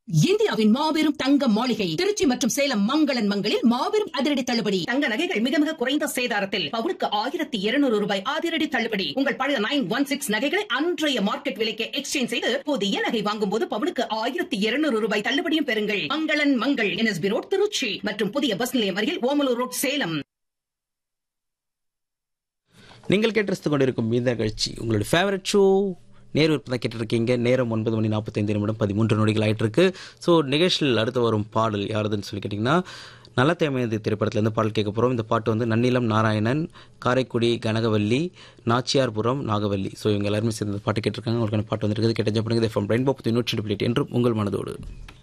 இந்தியாவின் மாபெரும் தங்க மாளிகை திருச்சி மற்றும் சேலம் மங்களன் மங்களில் மாபெரும் அதிரடி தள்ளுபடி தங்க நகைகள் மிக மிக குறைந்த சேதாரத்தில் பவுனுக்கு ஆயிரத்தி இருநூறு ரூபாய் அதிரடி தள்ளுபடி உங்கள் பழைய நைன் ஒன் சிக்ஸ் நகைகளை அன்றைய மார்க்கெட் விலைக்கு எக்ஸ்சேஞ்ச் செய்து புதிய நகை வாங்கும் போது பவுனுக்கு ஆயிரத்தி இருநூறு ரூபாய் தள்ளுபடியும் பெறுங்கள் மங்களன் மங்கள் என்எஸ்பி ரோட் திருச்சி மற்றும் புதிய பஸ் நிலையம் அருகில் ஓமலூர் ரோட் சேலம் நீங்கள் கேட்டு கொண்டிருக்கும் இந்த நிகழ்ச்சி உங்களுடைய ஃபேவரட் ஷோ நேரு தான் கேட்டிருக்கீங்க நேரம் ஒன்பது மணி நாற்பத்தைந்து நிமிடம் பதிமூன்று நொடிகள் ஆயிட்டு இருக்கு ஸோ நிகழ்ச்சியில் அடுத்து வரும் பாடல் யாருதுன்னு சொல்லி கேட்டிங்கன்னா நல்ல தேமையது திரைப்படத்துலேருந்து பாடல் கேட்க போகிறோம் இந்த பாட்டு வந்து நன்னிலம் நாராயணன் காரைக்குடி கனகவல்லி நாச்சியார்புரம் நாகவல்லி ஸோ இவங்க எல்லாருமே சேர்ந்து இந்த பாட்டு கேட்டிருக்காங்க உங்களுக்கான பாட்டு வந்திருக்குது கேட்ட ஜப்படுங்க ஃப்ரம் ரெயின்போ பற்றி நூற்றி என்றும் உங்கள் மனதோடு